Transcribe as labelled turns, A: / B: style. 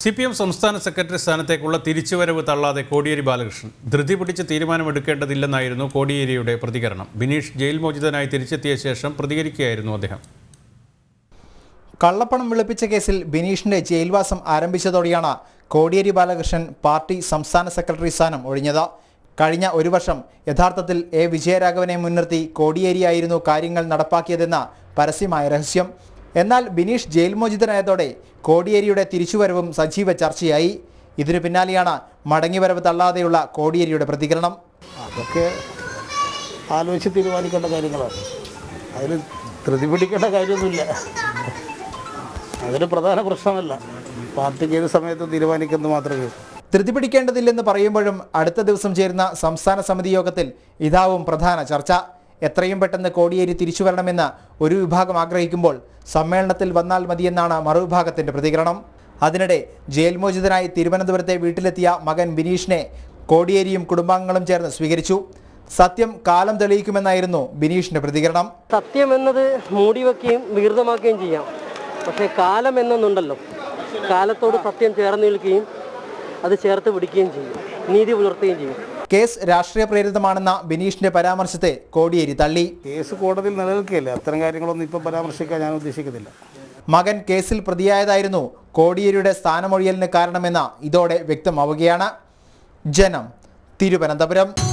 A: C P M സംസ്ഥാന secretary സ്ഥാനത്തേക്കുള്ള തിരിച്ചുവരവ് തള്ളാതെ കോടിയേരി ബാലകൃഷ്ണൻ ധൃതി പിടിച്ച് തീരുമാനമെടുക്കേണ്ടതില്ലെന്നായിരുന്നു കോടിയേരിയുടെ പ്രതികരണം ബിനീഷ് ജയിൽ മോചിതനായി തിരിച്ചെത്തിയ ശേഷം പ്രതികരിക്കുകയായിരുന്നു അദ്ദേഹം
B: കള്ളപ്പണം വെളുപ്പിച്ച കേസിൽ ബിനീഷിന്റെ ജയിൽവാസം ആരംഭിച്ചതോടെയാണ് കോടിയേരി ബാലകൃഷ്ണൻ പാർട്ടി സംസ്ഥാന സെക്രട്ടറി സ്ഥാനം ഒഴിഞ്ഞത് കഴിഞ്ഞ ഒരു വർഷം യഥാർത്ഥത്തിൽ എ വിജയരാഘവനെ മുൻനിർത്തി കോടിയേരിയായിരുന്നു കാര്യങ്ങൾ നടപ്പാക്കിയതെന്ന പരസ്യമായ രഹസ്യം എന്നാൽ ബിനീഷ് ജയിൽ മോചിതനായതോടെ കോടിയേരിയുടെ തിരിച്ചുവരവും സജീവ ചർച്ചയായി ഇതിനു പിന്നാലെയാണ് മടങ്ങിവരവ് തള്ളാതെയുള്ള കോടിയേരിയുടെ പ്രതികരണം
C: അതൊക്കെ ആലോചിച്ച് തീരുമാനിക്കേണ്ട കാര്യങ്ങളാണ് അതിൽ ധൃതി പിടിക്കേണ്ട കാര്യമൊന്നുമില്ല അതൊരു പ്രധാന പ്രശ്നമല്ല പാർട്ടിക്ക് ഏത് സമയത്തും തീരുമാനിക്കുന്നത് മാത്രമേ ഉള്ളൂ
B: ധൃതി പിടിക്കേണ്ടതില്ലെന്ന് പറയുമ്പോഴും അടുത്ത ദിവസം ചേരുന്ന സംസ്ഥാന സമിതി യോഗത്തിൽ ഇതാവും പ്രധാന ചർച്ച എത്രയും പെട്ടെന്ന് കോടിയേരി തിരിച്ചു വരണമെന്ന് ഒരു വിഭാഗം ആഗ്രഹിക്കുമ്പോൾ സമ്മേളനത്തിൽ വന്നാൽ മതിയെന്നാണ് മറുവിഭാഗത്തിന്റെ പ്രതികരണം അതിനിടെ ജയിൽ മോചിതനായി തിരുവനന്തപുരത്തെ വീട്ടിലെത്തിയ മകൻ ബിനീഷിനെ കോടിയേരിയും കുടുംബാംഗങ്ങളും ചേർന്ന് സ്വീകരിച്ചു സത്യം കാലം തെളിയിക്കുമെന്നായിരുന്നു ബിനീഷിന്റെ പ്രതികരണം
D: സത്യം എന്നത് മൂടിവെക്കുകയും വികൃതമാക്കുകയും ചെയ്യാം പക്ഷേ കാലം എന്നൊന്നുണ്ടല്ലോ കാലത്തോട് സത്യം ചേർന്ന് നിൽക്കുകയും അത് ചേർത്ത് പിടിക്കുകയും ചെയ്യും നീതി പുലർത്തുകയും ചെയ്യും
B: കേസ് രാഷ്ട്രീയ പ്രേരിതമാണെന്ന ബിനീഷിന്റെ പരാമർശത്തെ കോടിയേരി തള്ളി
C: കേസ് കോടതിയിൽ നിലനിൽക്കുകയല്ലേ അത്തരം കാര്യങ്ങളൊന്നും ഇപ്പം പരാമർശിക്കാൻ ഞാൻ ഉദ്ദേശിക്കുന്നില്ല
B: മകൻ കേസിൽ പ്രതിയായതായിരുന്നു കോടിയേരിയുടെ സ്ഥാനമൊഴിയലിന് കാരണമെന്ന ഇതോടെ വ്യക്തമാവുകയാണ് ജനം തിരുവനന്തപുരം